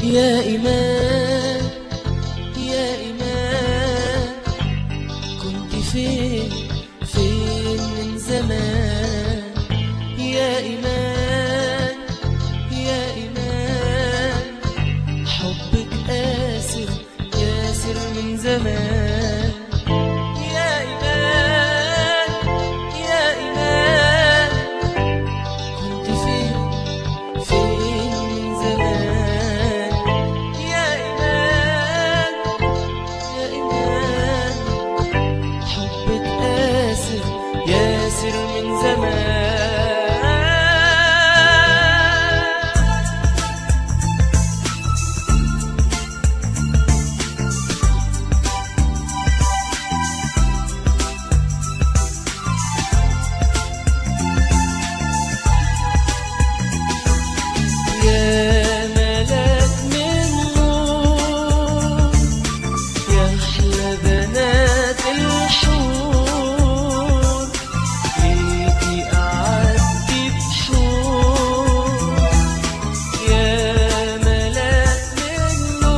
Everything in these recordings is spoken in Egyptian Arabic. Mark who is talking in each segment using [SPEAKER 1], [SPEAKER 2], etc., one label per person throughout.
[SPEAKER 1] يا إيمان يا إيمان كنت فين فين من زمان يا إيمان يا إيمان حبك قاسر ياسر من زمان يا إيمان يا إيمان كنت فين فين من زمان يا إيمان يا إيمان حبك قاسر ياسر من زمان يا ملاك من نور يا أحلى بنات الحور ليكي أعدي بحور يا ملاك من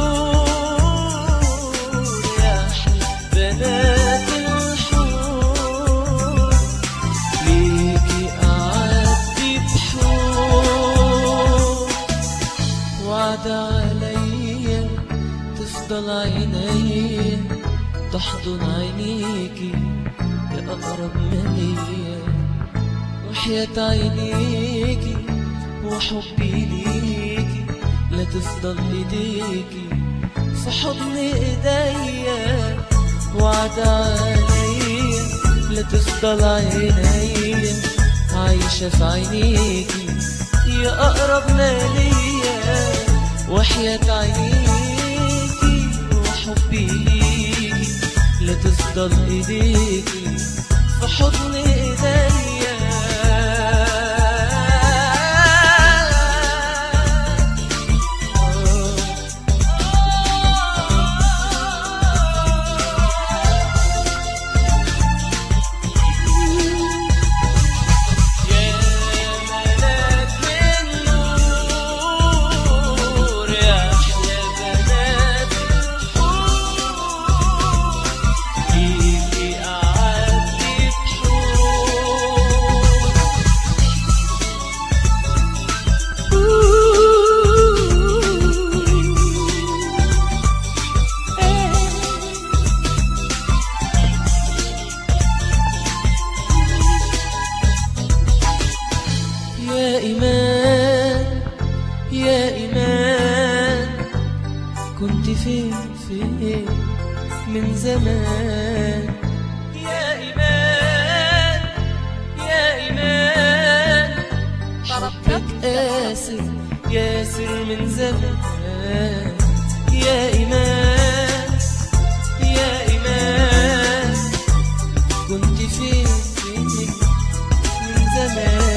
[SPEAKER 1] نور يا أحلى بنات الحور ليكي أعدي بحور وعد عليا تفضل عيني تحضن عينيكي يا أقرب منيا وحياة عينيكي وحبي ليكي لا تفضل ايديكي في حضن ايديا وعد عليا لا تفضل عينيا عايشة في عينيكي يا أقرب ما ليا وحياة عينيكي وحبي ليكي لا تفضل ايديكي في حضن ايديا يا ملاك من نور يا أحلى بنات الحور فيكي أعدي بحور يا إيمان يا إيمان كنت فين فين من زمان يا إيمان يا إيمان حبك قاسر ياسر من زمان يا إيمان يا إيمان كنت فين فين من زمان